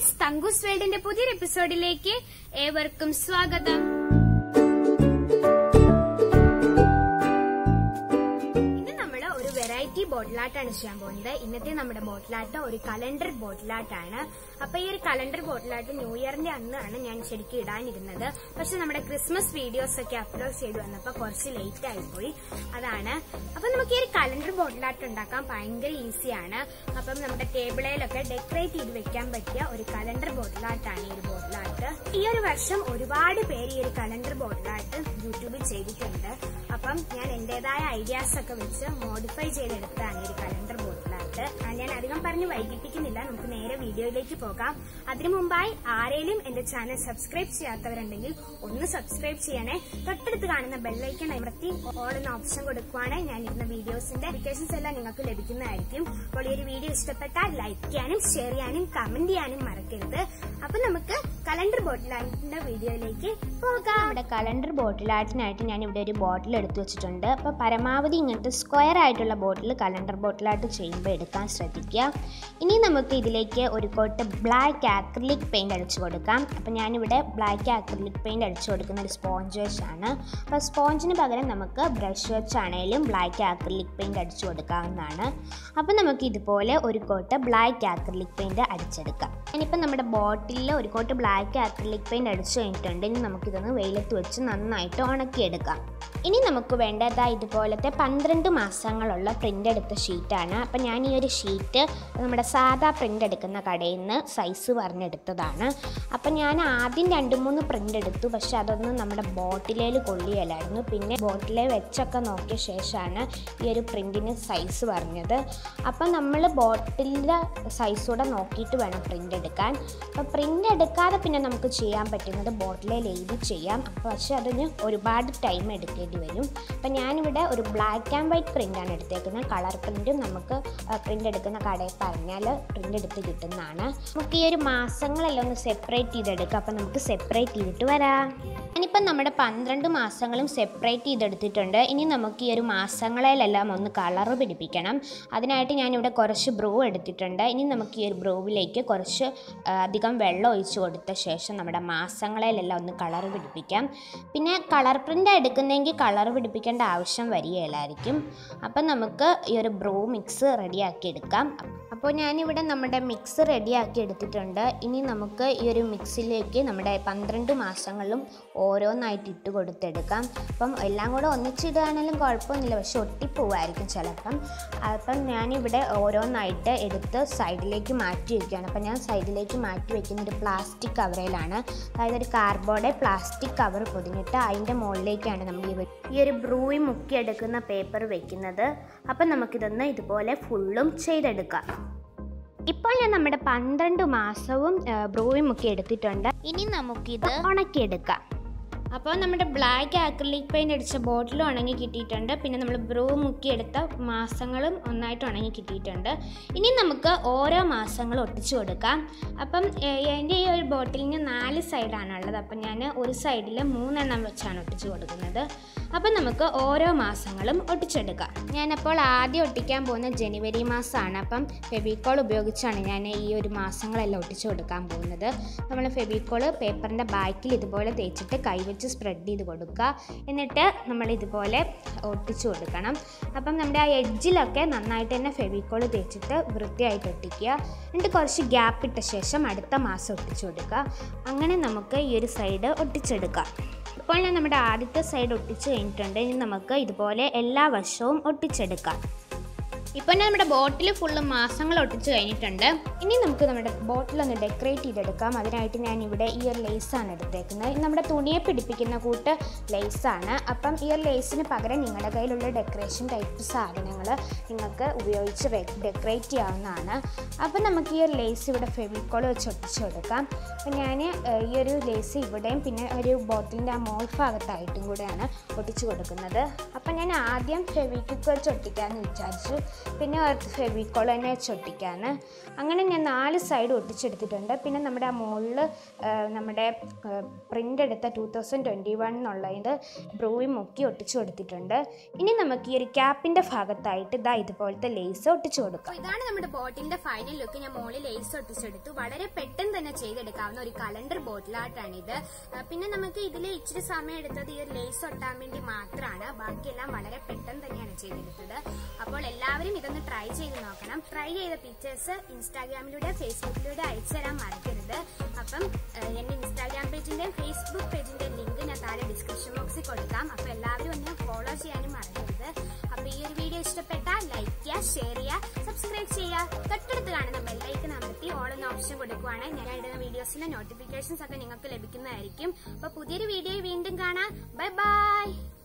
friends Thanku's വേൾഡിന്റെ പുതിയൊരു എപ്പിസോഡിലേക്ക് ഏവർക്കും സ്വാഗതം ഇന്ന് നമ്മൾ ഒരു വെറൈറ്റി ബോട്ടിലാട്ടാണ് ചെയ്യാൻ പോകുന്നത് ഇന്നത്തെ നമ്മുടെ ബോട്ടിലാട്ട് ഒരു കലണ്ടർ ബോട്ടിലാട്ടാണ് അപ്പൊ ഈ ഒരു കലണ്ടർ ബോട്ടിലാട്ട് ന്യൂ ഇയറിന്റെ അന്നാണ് ഞാൻ ശരിക്കും ഇടാനിരുന്നത് പക്ഷെ നമ്മുടെ ക്രിസ്മസ് വീഡിയോസ് ഒക്കെ അപ്ലോഡ് ചെയ്തു വന്നപ്പോ കുറച്ച് ലേറ്റ് ആയിപ്പോയി അതാണ് അപ്പൊ നമുക്ക് ഈ ഒരു കലണ്ടർ ബോട്ടിലാട്ട് ഉണ്ടാക്കാൻ ഭയങ്കര ഈസിയാണ് അപ്പം നമ്മുടെ ടേബിളിലൊക്കെ ഡെക്കറേറ്റ് ചെയ്ത് വെക്കാൻ പറ്റിയ ഒരു കലണ്ടർ ബോട്ടിലാട്ടാണ് ഈ ഒരു ബോട്ടിലാട്ട് ഈ ഒരു വർഷം ഒരുപാട് പേര് ഈ ഒരു കലണ്ടർ ബോട്ടിലാട്ട് യൂട്യൂബിൽ ചെയ്തിട്ടുണ്ട് അപ്പം ഞാൻ എന്റേതായ ഐഡിയാസ് ഒക്കെ വെച്ച് മോഡിഫൈ ചെയ്തെടുത്താണ് ഈ ഒരു കലണ്ടർ ബോട്ടിലാട്ട് ആ, ഞാൻ അധികം പറഞ്ഞ് വൈകിപ്പിക്കുന്നില്ല നമുക്ക് നേരെ വീഡിയോയിലേക്ക് പോകാം അതിനു മുമ്പായി ആരെങ്കിലും എന്റെ ചാനൽ സബ്സ്ക്രൈബ് ചെയ്യാത്തവരുണ്ടെങ്കിൽ ഒന്ന് സബ്സ്ക്രൈബ് ചെയ്യണേ തൊട്ടടുത്ത് കാണുന്ന ബെല്ലൈക്കൺ അമർത്തി ഓൾ എന്ന ഓപ്ഷൻ കൊടുക്കുവാണെങ്കിൽ ഞാൻ ഇടുന്ന വീഡിയോസിന്റെ നോട്ടിഫിക്കേഷൻസ് എല്ലാം നിങ്ങൾക്ക് ലഭിക്കുന്നതായിരിക്കും അപ്പോൾ ഈ ഒരു വീഡിയോ ഇഷ്ടപ്പെട്ടാൽ ലൈക്ക് ചെയ്യാനും ഷെയർ ചെയ്യാനും കമന്റ് ചെയ്യാനും മറക്കരുത് അപ്പൊ നമുക്ക് കലണ്ടർ ബോട്ടിലാണ്ടിന്റെ വീഡിയോയിലേക്ക് പോകാം നമ്മുടെ കലണ്ടർ ബോട്ടിൽ ആർട്ടിനായിട്ട് ഞാൻ ഇവിടെ ഒരു ബോട്ടിൽ എടുത്തു വെച്ചിട്ടുണ്ട് അപ്പോൾ പരമാവധി ഇങ്ങനത്തെ സ്ക്വയർ ആയിട്ടുള്ള ബോട്ടിൽ കലണ്ടർ ബോട്ടിലായിട്ട് ചെയ്യുമ്പോൾ എടുക്കാൻ ശ്രദ്ധിക്കുക ഇനി നമുക്ക് ഇതിലേക്ക് ഒരു കോട്ട് ബ്ലാക്ക് ആക്രിലിക് പെയിൻറ് അടിച്ചു കൊടുക്കാം അപ്പോൾ ഞാനിവിടെ ബ്ലാക്ക് ആക്രിലിക് പെയിൻറ് അടിച്ചു കൊടുക്കുന്ന ഒരു സ്പോഞ്ച് വെച്ചാണ് അപ്പോൾ സ്പോഞ്ചിന് പകരം നമുക്ക് ബ്രഷ് വെച്ചാണേലും ബ്ലാക്ക് ആക്രിലിക് പെയിൻറ് അടിച്ചു കൊടുക്കാവുന്നതാണ് അപ്പോൾ നമുക്ക് ഇതുപോലെ ഒരു കോട്ട് ബ്ലാക്ക് ആക്രിലിക് പെയിൻറ് അടിച്ചെടുക്കാം ഞാനിപ്പോൾ നമ്മുടെ ബോട്ടിലിൽ ഒരു കോട്ട് ബ്ലാക്ക് ആക്രിലിക് പെയിൻറ് അടിച്ചു കഴിഞ്ഞിട്ടുണ്ട് ഇനി നമുക്കിതൊന്ന് വെയിലത്ത് വെച്ച് നന്നായിട്ട് ഉണക്കിയെടുക്കാം ഇനി നമുക്ക് വേണ്ടത് ഇതുപോലത്തെ പന്ത്രണ്ട് മാസങ്ങളുള്ള പ്രിൻ്റ് എടുത്ത ഷീറ്റാണ് അപ്പം ഞാൻ ഈ ഒരു ഷീറ്റ് നമ്മുടെ സാധാ പ്രിൻ്റ് എടുക്കുന്ന കടയിൽ നിന്ന് സൈസ് പറഞ്ഞെടുത്തതാണ് അപ്പം ഞാൻ ആദ്യം രണ്ട് മൂന്ന് പ്രിൻ്റ് എടുത്തു പക്ഷെ അതൊന്നും നമ്മുടെ ബോട്ടിലേൽ കൊള്ളിയല്ലായിരുന്നു പിന്നെ ബോട്ടിലെ വെച്ചൊക്കെ നോക്കിയ ശേഷമാണ് ഈ ഒരു പ്രിൻറ്റിന് സൈസ് പറഞ്ഞത് അപ്പം നമ്മൾ ബോട്ടിലിൻ്റെ സൈസ് കൂടെ നോക്കിയിട്ട് വേണം പ്രിൻ്റ് എടുക്കാൻ അപ്പോൾ പ്രിൻ്റ് എടുക്കാതെ പിന്നെ നമുക്ക് ചെയ്യാൻ പറ്റുന്നത് ബോട്ടിലിൽ എഴുതി ചെയ്യാം അപ്പോൾ പക്ഷേ അതിന് ഒരുപാട് ടൈം എടുക്കേണ്ടി വരും അപ്പം ഞാനിവിടെ ഒരു ബ്ലാക്ക് ആൻഡ് വൈറ്റ് പ്രിൻ്റാണ് എടുത്തേക്കുന്നത് കളർ പ്രിൻറ്റും നമുക്ക് പ്രിൻ്റ് എടുക്കുന്ന കടയിൽ പറഞ്ഞാൽ പ്രിൻ്റ് എടുത്ത് കിട്ടുന്നതാണ് നമുക്ക് ഈ ഒരു മാസങ്ങളെല്ലാം ഒന്ന് സെപ്പറേറ്റ് ചെയ്തെടുക്കാം അപ്പം നമുക്ക് സെപ്പറേറ്റ് ചെയ്തിട്ട് വരാം ഞാനിപ്പം നമ്മുടെ പന്ത്രണ്ട് മാസങ്ങളും സെപ്പറേറ്റ് ചെയ്തെടുത്തിട്ടുണ്ട് ഇനി നമുക്ക് ഈ ഒരു മാസങ്ങളിലെല്ലാം ഒന്ന് കളറ് പിടിപ്പിക്കണം അതിനായിട്ട് ഞാനിവിടെ കുറച്ച് ബ്രൂ എടുത്തിട്ടുണ്ട് ഇനി നമുക്ക് ഈ ഒരു ബ്രൂവിലേക്ക് കുറച്ച് ആ, അധികം വെള്ളം ഒഴിച്ച് കൊടുത്ത ശേഷം നമ്മുടെ മാസങ്ങളിലെല്ലാം ഒന്ന് കളർ പിടിപ്പിക്കാം പിന്നെ കളർ പ്രിൻ്റ് എടുക്കുന്നെങ്കിൽ കളർ പിടിപ്പിക്കേണ്ട ആവശ്യം വരികയില്ലായിരിക്കും അപ്പം നമുക്ക് ഈ ഒരു ബ്രൂ മിക്സ് റെഡിയാക്കി എടുക്കാം അപ്പോൾ ഞാനിവിടെ നമ്മുടെ മിക്സ് റെഡിയാക്കി എടുത്തിട്ടുണ്ട് ഇനി നമുക്ക് ഈ ഒരു മിക്സിലേക്ക് നമ്മുടെ പന്ത്രണ്ട് മാസങ്ങളും ഓരോന്നായിട്ട് ഇട്ട് കൊടുത്തെടുക്കാം അപ്പം എല്ലാം കൂടെ ഒന്നിച്ചിടുകയാണെങ്കിലും കുഴപ്പമൊന്നുമില്ല പക്ഷെ ഒട്ടിപ്പോവായിരിക്കും ചിലപ്പം അപ്പം ഞാനിവിടെ ഓരോന്നായിട്ട് എടുത്ത് സൈഡിലേക്ക് മാറ്റി വയ്ക്കുകയാണ് അപ്പം ഞാൻ സൈഡിലേക്ക് മാറ്റി വയ്ക്കുന്ന ഒരു പ്ലാസ്റ്റിക് കവറിലാണ് അതായത് ഒരു കാർബോർഡ് പ്ലാസ്റ്റിക് കവർ പൊതിഞ്ഞിട്ട് അതിൻ്റെ മുകളിലേക്കാണ് നമ്മൾ ഈ വെ- ഈ ഒരു ബ്രൂയി മുക്കിയെടുക്കുന്ന പേപ്പർ വെക്കുന്നത് അപ്പം നമുക്കിതൊന്ന് ഇതുപോലെ ഫുള്ളും ചെയ്തെടുക്കാം ഇപ്പോൾ ഞാൻ നമ്മുടെ പന്ത്രണ്ട് മാസവും ബ്രൂയും മുക്കി എടുത്തിട്ടുണ്ട് ഇനി നമുക്കിത് ഉണക്കിയെടുക്കാം അപ്പോൾ നമ്മുടെ ബ്ലാക്ക് ആക്രിലിക് പെയിൻ്റ് അടിച്ച ബോട്ടിലും ഉണങ്ങി കിട്ടിയിട്ടുണ്ട് പിന്നെ നമ്മൾ ബ്രൂ മുക്കിയെടുത്ത മാസങ്ങളും ഒന്നായിട്ട് ഉണങ്ങി കിട്ടിയിട്ടുണ്ട് ഇനി നമുക്ക് ഓരോ മാസങ്ങളും ഒട്ടിച്ചു കൊടുക്കാം അപ്പം ഏഹ്, എൻ്റെ ഈ ഒരു ബോട്ടിലിന് നാല് സൈഡാണുള്ളത് അപ്പം ഞാൻ ഒരു സൈഡിൽ മൂന്നെണ്ണം വെച്ചാണ് ഒട്ടിച്ചു കൊടുക്കുന്നത് അപ്പം നമുക്ക് ഓരോ മാസങ്ങളും ഒട്ടിച്ചെടുക്കാം ഞാനപ്പോൾ ആദ്യം ഒട്ടിക്കാൻ പോകുന്ന ജനുവരി മാസമാണ് അപ്പം ഫെബിക്കോൾ ഉപയോഗിച്ചാണ് ഞാൻ ഈ ഒരു മാസങ്ങളെല്ലാം ഒട്ടിച്ചു കൊടുക്കാൻ പോകുന്നത് നമ്മൾ ഫെബിക്കോൾ പേപ്പറിൻ്റെ ബാക്കിൽ ഇതുപോലെ തേച്ചിട്ട് കൈവച്ച് സ്പ്രെഡ് ചെയ്ത് കൊടുക്കുക എന്നിട്ട് നമ്മൾ ഇതുപോലെ ഒട്ടിച്ചു കൊടുക്കണം അപ്പം നമ്മുടെ ആ എഡ്ജിലൊക്കെ നന്നായിട്ട് തന്നെ ഫെബിക്കോൾ തേച്ചിട്ട് വൃത്തിയായിട്ട് ഒട്ടിക്കുക എന്നിട്ട് കുറച്ച് ഗ്യാപ്പ് ഇട്ട ശേഷം അടുത്ത മാസം ഒട്ടിച്ചു കൊടുക്കുക അങ്ങനെ നമുക്ക് ഈ ഒരു സൈഡ് ഒട്ടിച്ചെടുക്കാം ഇപ്പോൾ ഞാൻ നമ്മുടെ ആദ്യത്തെ സൈഡ് ഒട്ടിച്ച് കഴിഞ്ഞിട്ടുണ്ട് ഇനി നമുക്ക് ഇതുപോലെ എല്ലാ വശവും ഒട്ടിച്ചെടുക്കാം ഇപ്പോൾ ഞാൻ നമ്മുടെ ബോട്ടിൽ ഫുള്ള് മാസങ്ങൾ ഒട്ടിച്ച് കഴിഞ്ഞിട്ടുണ്ട് ഇനി നമുക്ക് നമ്മുടെ ബോട്ടിലൊന്ന് ഡെക്കറേറ്റ് ചെയ്തെടുക്കാം അതിനായിട്ട് ഞാൻ ഇവിടെ ഈ ഒരു ലേസാണ് എടുത്തേക്കുന്നത് ഇത് നമ്മുടെ തുണിയെ പിടിപ്പിക്കുന്ന കൂട്ട് ലേസാണ് അപ്പം ഈ ഒരു ലേസിന് പകരം നിങ്ങളുടെ കയ്യിലുള്ള ഡെക്കറേഷൻ ടൈപ്പ് സാധനങ്ങൾ നിങ്ങൾക്ക് ഉപയോഗിച്ച് ഡെക്കറേറ്റ് ചെയ്യാവുന്നതാണ് അപ്പം നമുക്ക് ഈ ഒരു ലേസ് ഇവിടെ ഫെവിക്കോൾ വെച്ച് ഒട്ടിച്ച് കൊടുക്കാം അപ്പം ഞാൻ ഈ ഒരു ലേസ് ഇവിടെയും പിന്നെ ഒരു ബോട്ടിലിൻ്റെ ആ മോൾ ഭാഗത്തായിട്ടും കൂടെയാണ് ഒട്ടിച്ച് കൊടുക്കുന്നത് അപ്പം ഞാൻ ആദ്യം ഫെവിക്വിക്ക് വെച്ച് ഒട്ടിക്കാമെന്ന് വിചാരിച്ചു പിന്നെ ഫെവിക്കോൾ തന്നെ വെച്ച് ഒട്ടിക്കാണ് അങ്ങനെ ഞാൻ നാല് സൈഡ് ഒട്ടിച്ചെടുത്തിട്ടുണ്ട് പിന്നെ നമ്മുടെ ആ മുകളിൽ നമ്മുടെ പ്രിൻ്റ് എടുത്ത ടൂ തൗസൻഡ് ട്വൻറ്റി വൺ എന്നുള്ളത് ബ്രൂവി മുക്കി ഒട്ടിച്ചു കൊടുത്തിട്ടുണ്ട് ഇനി നമുക്ക് ഈ ഒരു ക്യാപ്പിൻ്റെ ഭാഗത്തായിട്ട് ഇതാ ഇതുപോലത്തെ ലേസ് ഒട്ടിച്ചു കൊടുക്കാം അപ്പൊ ഇതാണ് നമ്മുടെ ബോട്ടിലിന്റെ ഫൈനൽ ലുക്ക് ഞാൻ മോളിൽ ലേസ് ഒട്ടിച്ചെടുത്തു വളരെ പെട്ടെന്ന് തന്നെ ചെയ്തെടുക്കാവുന്ന ഒരു കലണ്ടർ ബോട്ടിലായിട്ടാണ് ഇത് ആ, പിന്നെ നമുക്ക് ഇതിൽ ഇച്ചിരി സമയം എടുത്തത് ഈ ഒരു ലേസ് ഒട്ടാൻ വേണ്ടി മാത്രമാണ് ബാക്കിയെല്ലാം വളരെ പെട്ടെന്ന് തന്നെയാണ് ചെയ്തെടുത്തത് അപ്പോൾ എല്ലാവരും ഇതൊന്ന് ട്രൈ ചെയ്ത് നോക്കണം ട്രൈ ചെയ്ത പിക്ചേഴ്സ് ഇൻസ്റ്റാഗ്രാമിലൂടെ ഫേസ്ബുക്കിലൂടെ അയച്ചു തരാൻ മറക്കരുത് അപ്പം ആ, എന്റെ ഇൻസ്റ്റാഗ്രാം പേജിന്റെയും ഫേസ്ബുക്ക് പേജിന്റെയും ലിങ്ക് ഞാൻ താഴെ ഡിസ്ക്രിപ്ഷൻ ബോക്സിൽ കൊടുക്കാം അപ്പൊ എല്ലാവരും ഒന്ന് ഫോളോ ചെയ്യാനും മറക്കരുത് അപ്പൊ ഈ ഒരു വീഡിയോ ഇഷ്ടപ്പെട്ടാൽ ലൈക്ക് ചെയ്യുക ഷെയർ ചെയ്യുക സബ്സ്ക്രൈബ് ചെയ്യുക തൊട്ടടുത്ത് കാണുന്ന ബെല്ലൈക്കൻ അമർത്തി ഓൾ എന്ന ഓപ്ഷൻ കൊടുക്കുവാണെങ്കിൽ ഞാൻ ഇടുന്ന വീഡിയോസിന്റെ നോട്ടിഫിക്കേഷൻസ് ഒക്കെ നിങ്ങൾക്ക് ലഭിക്കുന്നതായിരിക്കും അപ്പൊ പുതിയൊരു വീഡിയോ വീണ്ടും കാണാം ബൈ ബൈ